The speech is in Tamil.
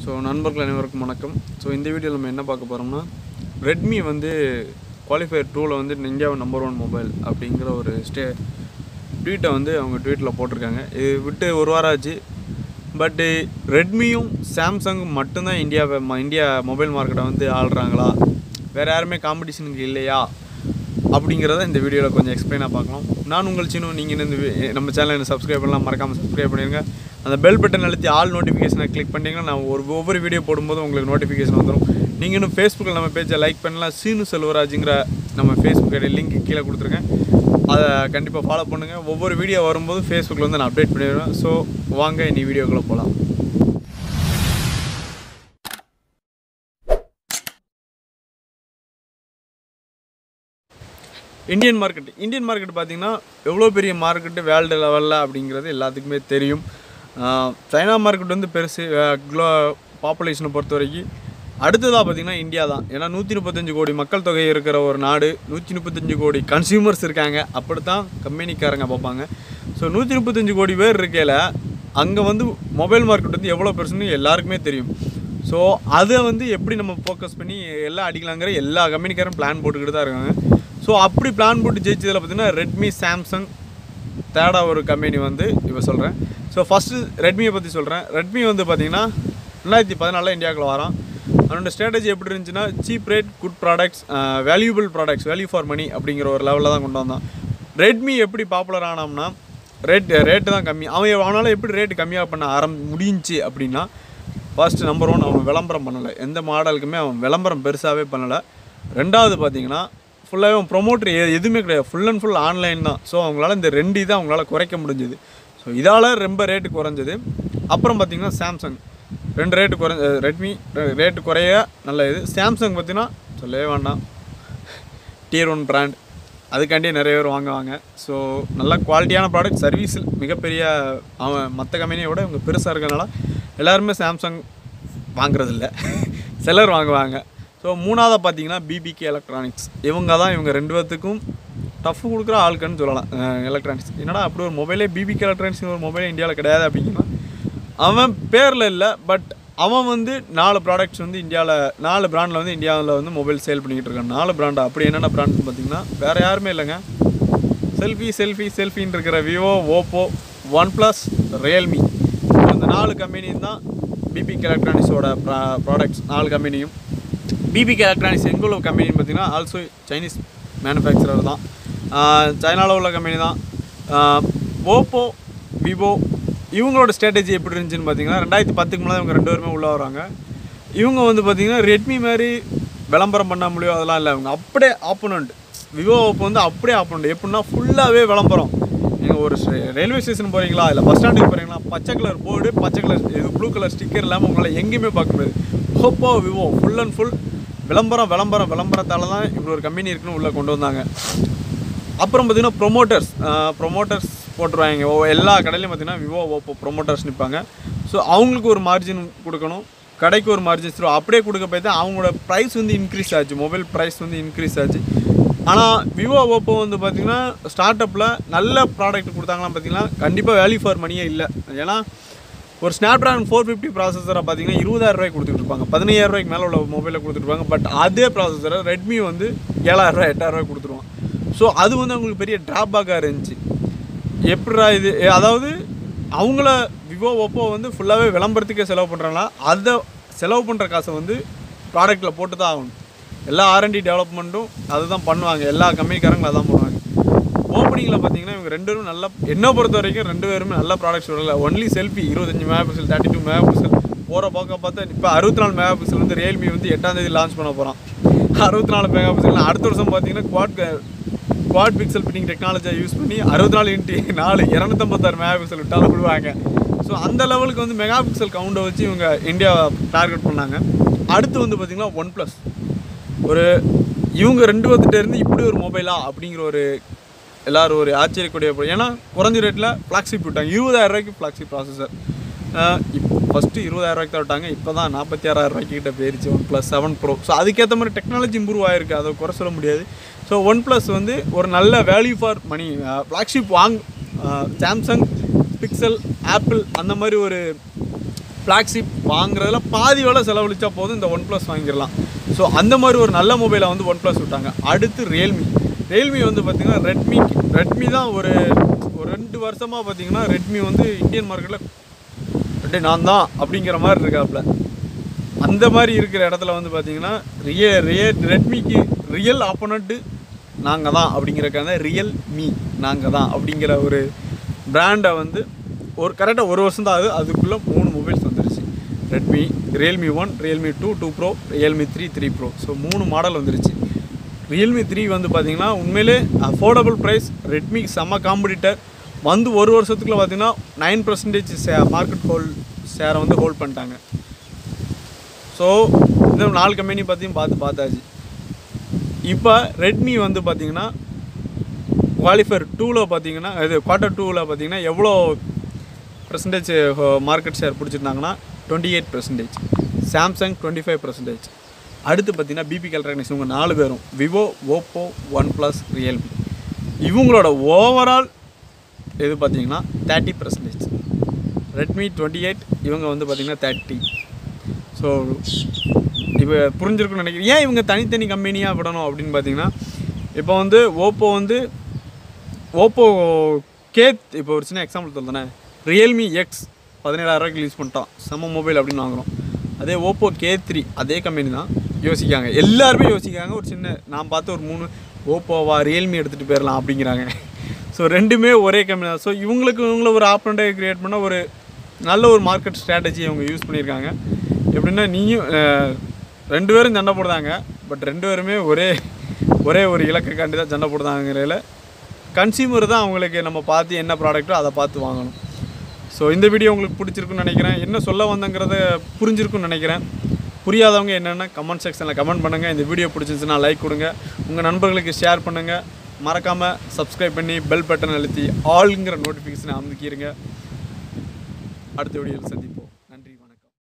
ஸோ நண்பர்கள் அனைவருக்கும் வணக்கம் ஸோ இந்த வீடியோவில் நம்ம என்ன பார்க்க போகிறோம்னா ரெட்மி வந்து குவாலிஃபயர் டூவில் வந்து இந்தியாவை நம்பர் ஒன் மொபைல் அப்படிங்கிற ஒரு ஸ்டே ட்வீட்டை வந்து அவங்க ட்வீட்டில் போட்டிருக்காங்க இது விட்டு ஒரு வாரம் ஆச்சு பட்டு ரெட்மியும் சாம்சங்கும் மட்டும்தான் இந்தியாவை ம- இந்தியா மொபைல் மார்க்கெட்டை வந்து ஆள்றாங்களா வேறு யாருமே காம்படிஷனுக்கு இல்லையா அப்படிங்கிறத இந்த வீடியோவில் கொஞ்சம் எக்ஸ்பிளைனாக பார்க்கலாம் நான் உங்கள் சின்ன நீங்கள் இந்த வி- நம்ம சேனலை சப்ஸ்கிரைப் பண்ணலாம் மறக்காமல் சப்ஸ்கிரைப் பண்ணிடுங்க அந்த பெல் பட்டன் அழுத்தி ஆல் நோட்டிஃபிகேஷனை கிளிக் பண்ணிட்டீங்கன்னா நான் ஒரு ஒவ்வொரு வீடியோ போடும்போது உங்களுக்கு நோட்டிஃபிகேஷன் வந்துடும் நீங்கள் இன்னும் ஃபேஸ்புக்கில் நம்ம பேஜை லைக் பண்ணலாம் சீனு செல்வராஜுங்கிற நம்ம ஃபேஸ்புக் லிங்க் கீழே கொடுத்துருக்கேன் அதை கண்டிப்பாக ஃபாலோ பண்ணுங்கள் ஒவ்வொரு வீடியோ வரும்போது ஃபேஸ்புக்கில் வந்து நான் அப்டேட் பண்ணிடுவேன் ஸோ வாங்க இனி வீடியோக்குள்ளே போகலாம் இந்தியன் மார்க்கெட் இந்தியன் மார்க்கெட் பார்த்தீங்கன்னா எவ்வளோ பெரிய மார்க்கெட்டு வேர்ல்டு லெவலில் அப்படிங்கிறது எல்லாத்துக்குமே தெரியும் ஆஹ் சைனா மார்க்கெட் வந்து பெருசு க்ளோ பாப்புலேஷனை பொறுத்த வரைக்கும் அடுத்ததாக பார்த்தீங்கன்னா இந்தியா தான் ஏன்னா நூற்றி முப்பத்தஞ்சு கோடி மக்கள் தொகை இருக்கிற ஒரு நாடு நூற்றி முப்பத்தஞ்சு கோடி கன்சியூமர்ஸ் இருக்காங்க அப்படி தான் கம்பெனிக்காரங்க பார்ப்பாங்க ஸோ நூற்றி முப்பத்தஞ்சு கோடி பேர் இருக்கையில் அங்கே வந்து மொபைல் மார்க்கெட் வந்து எவ்வளோ பெருசுன்னு எல்லாருக்குமே தெரியும் ஸோ அதை வந்து எப்படி நம்ம ஃபோக்கஸ் பண்ணி எல்லாம் அடிக்கலாங்கிற எல்லா கம்பெனிக்காரும் பிளான் போட்டுக்கிட்டு தான் இருக்காங்க ஸோ அப்படி பிளான் போட்டு ஜெயிச்சதில் பார்த்தீங்கன்னா ரெட்மி சாம்சங் தேர்டாக ஒரு கம்பெனி வந்து இப்போ சொல்கிறேன் ஸோ ஃபஸ்ட்டு ரெட்மியை பற்றி சொல்கிறேன் ரெட்மி வந்து பார்த்தீங்கன்னா ரெண்டாயிரத்தி பதினாலில் இந்தியாவுக்குள்ள வரோம் அதனோட ஸ்ட்ராட்டஜி எப்படி இருந்துச்சுன்னா cheap rate good products valuable products value for money அப்படிங்கிற ஒரு லெவலில் தான் கொண்டு வந்தான் ரெட்மி எப்படி பாப்புலர் ஆனோம்னா ரேட் ரேட்டு தான் கம்மி அவன் அவனால் எப்படி ரேட்டு கம்மியாக பண்ண ஆரம் முடிஞ்சுச்சு அப்படின்னா ஃபர்ஸ்ட் நம்பர் ஒன் அவன் விளம்பரம் பண்ணலை எந்த மாடலுக்குமே அவன் விளம்பரம் பெருசாகவே பண்ணலை ரெண்டாவது பார்த்தீங்கன்னா ஃபுல்லாகவே அவன் ப்ரொமோட்டர் எதுவுமே கிடையாது ஃபுல் அண்ட் ஃபுல் ஆன்லைன் தான் ஸோ அவங்களால இந்த ரெண்டு இதை அவங்களால குறைக்க முடிஞ்சுது ஸோ இதால் ரொம்ப ரேட்டு குறைஞ்சது அப்புறம் பார்த்தீங்கன்னா சாம்சங் ரெண்டு ரேட்டு குறைஞ்ச ரெட்மி ரேட்டு குறைய நல்ல இது சாம்சங் பார்த்தீங்கன்னா சொல்லவே வேண்டாம் டியர் ஒன் பிராண்ட் அதுக்காண்டி நிறைய பேர் வாங்குவாங்க ஸோ நல்ல குவாலிட்டியான ப்ராடக்ட் சர்வீஸ் மிகப்பெரிய அவன் மற்ற கம்பெனியை விட இவங்க பெருசாக இருக்கனால எல்லாருமே சாம்சங் வாங்குறதில்ல சிலர் வாங்குவாங்க ஸோ மூணாவதாக பார்த்தீங்கன்னா பிபிகே எலக்ட்ரானிக்ஸ் இவங்க தான் இவங்க ரெண்டு பேர்த்துக்கும் டஃப் கொடுக்குற ஆளுக்குன்னு சொல்லலாம் எலக்ட்ரானிக்ஸ் என்னடா அப்படி ஒரு மொபைலே பிபிகே எலக்ட்ரானிக்ஸ் ஒரு மொபைல் இந்தியாவில் கிடையாது அப்படிங்கன்னா அவன் பேரில் இல்லை பட் அவன் வந்து நாலு ப்ராடக்ட்ஸ் வந்து இந்தியாவில் நாலு பிராண்டில் வந்து இந்தியாவில் வந்து மொபைல் சேல் பண்ணிக்கிட்டு இருக்கான் நாலு பிராண்டா அப்படி என்னென்ன பிராண்ட்னு பார்த்தீங்கன்னா வேறு யாருமே இல்லைங்க செல்ஃபி செல்ஃபி செல்ஃபின்னு இருக்கிற Vivo Oppo one plus Realme இந்த நாலு கம்பெனி தான் பிபிகே எலக்ட்ரானிக்ஸோட ப்ராடக்ட்ஸ் நாலு கம்பெனியும் பிபிகே எலக்ட்ரானிக்ஸ் எங்கே உள்ள கம்பெனின்னு பார்த்தீங்கன்னா ஆல்சோ சைனீஸ் மேனுஃபேக்சரர் தான் சைனாவில் உள்ள கம்பெனி தான் ஓப்போ விவோ இவங்களோட ஸ்ட்ராட்டஜி எப்படி இருந்துச்சுன்னு பார்த்தீங்கன்னா ரெண்டாயிரத்தி பத்துக்கு மேலே இவங்க ரெண்டு பேருமே உள்ளே வராங்க இவங்க வந்து பார்த்தீங்கன்னா ரெட்மி மாதிரி விளம்பரம் பண்ண முடியும் அதெல்லாம் இல்லை இவங்க அப்படியே ஆப்போனண்ட் விவோ ஓப்போ வந்து அப்படியே ஆப்போனண்ட் எப்படின்னா ஃபுல்லாகவே விளம்பரம் நீங்கள் ஒரு ரயில்வே ஸ்டேஷன் போகிறீங்களா இல்லை பஸ் ஸ்டாண்டுக்கு போகிறீங்களா பச்சை கலர் போர்டு பச்சை கலர் இது ப்ளூ கலர் ஸ்டிக்கர் இல்லாமல் உங்களால் எங்கேயுமே பார்க்க முடியாது Oppo Vivo full and full விளம்பரம் விளம்பரம் விளம்பரத்தால் தான் இப்படி ஒரு கம்பெனி இருக்குன்னு உள்ளே கொண்டு வந்தாங்க அப்புறம் பார்த்தீங்கன்னா ப்ரொமோட்டர்ஸ் ப்ரொமோட்டர்ஸ் போட்டுருவாங்க ஓ எல்லா கடையிலையும் பார்த்தீங்கன்னா விவோ ஓப்போ ப்ரொமோட்டர்ஸ் நிற்பாங்க ஸோ அவங்களுக்கு ஒரு மார்ஜின் கொடுக்கணும் கடைக்கு ஒரு மார்ஜின் ஸோ அப்படியே கொடுக்க போய் தான் அவங்களோட ப்ரைஸ் வந்து இன்க்ரீஸ் ஆச்சு மொபைல் ப்ரைஸ் வந்து இன்க்ரீஸ் ஆச்சு ஆனால் விவோ ஓப்போ வந்து பார்த்தீங்கன்னா ஸ்டார்ட் அப்பில் நல்ல ப்ராடக்ட் கொடுத்தாங்களாம் பார்த்தீங்கன்னா கண்டிப்பாக வேல்யூ ஃபார் மணியே இல்லை ஏன்னா ஒரு ஸ்னாப் ட்ராகன் ஃபோர் ஃபிஃப்டி ப்ராசஸரை பார்த்தீங்கன்னா இருபதாயிரம் ரூபாய்க்கு கொடுத்துட்டு இருப்பாங்க பதினையாயிரம் ரூபாய்க்கு மேலே உள்ள மொபைலில் கொடுத்துருப்பாங்க பட் அதே ப்ராசஸரை ரெட்மி வந்து ஏழாயிரம் ரூபாய் எட்டாயிரம் ரூபாய் கொடுத்துருவான் ஸோ அது வந்து அவங்களுக்கு பெரிய ட்ராபேக்காக இருந்துச்சு எப்படிடா இது எ- அதாவது அவங்கள விவோ ஒப்போ வந்து ஃபுல்லாகவே விளம்பரத்துக்கே செலவு பண்ணுறாங்களா அதை செலவு பண்ணுற காசை வந்து ப்ராடக்ட்டில் போட்டு தான் ஆகணும் எல்லா ஆர்என்டி டெவலப்மெண்ட்டும் அதுதான் பண்ணுவாங்க எல்லா கம்பெனிக்காரங்களும் அதான் பண்ணுவாங்க ஓப்பனிங்கில் பார்த்தீங்கன்னா இவங்க ரெண்டு பேரும் நல்ல என்னை பொறுத்த வரைக்கும் ரெண்டு பேருமே நல்ல ப்ராடக்ட்ஸ் வரல ஒன்லி செல்ஃபி இருபத்தஞ்சி megapixel thirty two megapixel போகிற பக்கம் பார்த்தா இப்போ அறுபத்தி நாலு மெகா பிக்சல் வந்து ரியல்மி வந்து எட்டாம் தேதி லான்ச் பண்ண போகிறான் அறுபத்தி நாலு மெகா பிக்சல் அடுத்த வருஷம் பார்த்தீங்கன்னா குவாட் குவாட் பிக்சல் பிட்டிங் டெக்னாலஜியை யூஸ் பண்ணி அறுபத்தி நாலு இன்ட்டு நாலு இரநூத்தம்பத்தாறு மெகா பிக்சல் விட்டாலும் விடுவாங்க ஸோ அந்த லெவலுக்கு வந்து மெகா பிக்சல் கவுண்டை வச்சு இவங்க இந்தியா டார்கெட் பண்ணாங்க அடுத்து வந்து பார்த்திங்கன்னா ஒன் ப்ளஸ் ஒரு இவங்க ரெண்டு பேர்த்திட்ட இருந்து இப்படி ஒரு மொபைலா அப்படிங்கிற ஒரு எல்லாரும் ஒரு ஆச்சரியக்கூடிய பொருள். ஏன்னா குறைஞ்ச ரேட்டில் ஃப்ளாக்ஷிப் விட்டாங்க இருபதாயிரம் ரூபாய்க்கு ஃப்ளாக்ஷிப் ப்ராசஸர் இப்போ ஃபஸ்ட்டு இருபதாயிரம் ரூபாய்க்கு தான் விட்டாங்க இப்போ தான் நாற்பத்தி ஆறாயிரம் ரூபாய்க்கு கிட்ட போயிருச்சு one plus seven pro so அதுக்கேற்ற மாதிரி டெக்னாலஜி இம்ப்ரூவ் ஆயிருக்கு அதை குறை சொல்ல முடியாது ஸோ ஒன் ப்ளஸ் வந்து ஒரு நல்ல வேல்யூ ஃபார் மணி ஃப்ளாக்ஷிப் வாங் சாம்சங் பிக்சல் ஆப்பிள் அந்த மாதிரி ஒரு ஃப்ளாக்ஷிப் வாங்குறதுல பாதி வேலை செலவழிச்சா போதும் இந்த ஒன் ப்ளஸ் வாங்கிடலாம் ஸோ அந்த மாதிரி ஒரு நல்ல மொபைலை வந்து ஒன் ப்ளஸ் விட்டாங்க அடுத்து ரியல்மி ரியல்மி வந்து பார்த்திங்கன்னா ரெட்மி ரெட்மி தான் ஒரு ஒரு ரெண்டு வருஷமாக பார்த்தீங்கன்னா ரெட்மி வந்து இந்தியன் மார்க்கெட்டில் அப்படியே நான் தான் அப்படிங்கிற மாதிரி இருக்காப்புல அந்த மாதிரி இருக்கிற இடத்துல வந்து பார்த்தீங்கன்னா ரிய ரிய ரெட்மிக்கு ரியல் ஆப்போனண்ட்டு நாங்கள் தான் அப்படிங்கிறக்காக ரியல் மீ நாங்கள் தான் அப்படிங்கிற ஒரு பிராண்டை வந்து ஒரு கரெக்டாக ஒரு வருஷம் தான் ஆகுது அதுக்குள்ளே மூணு மொபைல்ஸ் வந்துருச்சு Redmi Realme one Realme two two pro Realme three three pro so மூணு மாடல் வந்துருச்சு ரியல்மி த்ரீ வந்து பார்த்தீங்கன்னா உண்மையிலே அஃபோர்டபுள் ப்ரைஸ் ரெட்மிக்கு செம்ம காம்படிட்டர் வந்து ஒரு வருஷத்துக்குள்ள பார்த்தீங்கன்னா nine percentage say market hold ஷேரை வந்து ஹோல்ட் பண்ணிட்டாங்க ஸோ இந்த நாலு கம்பெனி பற்றியும் பார்த்து பார்த்தாச்சு இப்போ ரெட்மி வந்து பார்த்தீங்கன்னா குவாலிஃபயர் டூவில் பார்த்தீங்கன்னா இது குவார்ட்டர் டூவில் பார்த்தீங்கன்னா எவ்வளோ பர்சன்டேஜ் மார்க்கெட் ஷேர் பிடிச்சிருந்தாங்கன்னா twenty eight percentage Samsung twenty five percentage அடுத்து பார்த்தீங்கன்னா பிபி எலக்ட்ரானிக்ஸ் இவங்க நாலு பேரும் Vivo Oppo one plus Realme இவங்களோட ஓவரால் இது பார்த்தீங்கன்னா thirty percentage Redmi twenty eight இவங்க வந்து பார்த்தீங்கன்னா தேர்ட்டி ஸோ இப்போ புரிஞ்சிருக்குன்னு நினைக்கிறேன் ஏன் இவங்க தனித்தனி கம்பெனியாக விடணும் அப்படின்னு பார்த்தீங்கன்னா இப்போ வந்து ஓப்போ வந்து ஓப்போ கே இப்போ ஒரு சின்ன எக்ஸாம்பிள் சொல்லுறேன் ரியல்மி எக்ஸ் பதினேழாயிரரூவாய்க்கு ரிலீஸ் பண்ணிட்டான் செம்ம மொபைல் அப்படின்னு வாங்குறோம் அதே ஓப்போ கே த்ரீ அதே கம்பெனி தான் யோசிக்காங்க எல்லாருமே யோசிக்காங்க ஒரு சின்ன நான் பார்த்து ஒரு மூணு ஓப்போவா ரியல்மி எடுத்துகிட்டு போயிடலாம் அப்படிங்கிறாங்க ஸோ ரெண்டுமே ஒரே கம்பெனி தான் ஸோ இவங்களுக்கு இவங்கள ஒரு ஆப்பரண்ட்டை க்ரியேட் பண்ண ஒரு நல்ல ஒரு மார்க்கெட் ஸ்ட்ராட்டஜி அவங்க யூஸ் பண்ணியிருக்காங்க எப்படின்னா நீயும் அஹ், ரெண்டு பேரும் சண்டை போடுதாங்க பட் ரெண்டு பேருமே ஒரே ஒரே ஒரு இலக்குக்காண்டி தான் சண்டை போடுதாங்கிறதுல கன்சியூமர் தான் அவங்களுக்கு நம்ம பார்த்து என்ன ப்ராடக்ட்டோ அதை பார்த்து வாங்கணும் ஸோ இந்த வீடியோ உங்களுக்கு பிடிச்சிருக்குன்னு நினைக்கிறேன் என்ன சொல்ல வந்தங்கிறத புரிஞ்சிருக்குன்னு நினைக்கிறேன் புரியாதவங்க என்னென்ன கமெண்ட் செக்ஷனில் கமெண்ட் பண்ணுங்கள் இந்த வீடியோ பிடிச்சிருந்துச்சுன்னா லைக் கொடுங்க உங்கள் நண்பர்களுக்கு ஷேர் பண்ணுங்கள் மறக்காமல் சப்ஸ்கிரைப் பண்ணி பெல் பட்டன் அழுத்தி ஆளுங்கிற நோட்டிஃபிகேஷனை அமுக்கிடுங்க அடுத்த வீடியோவில் சந்திப்போம்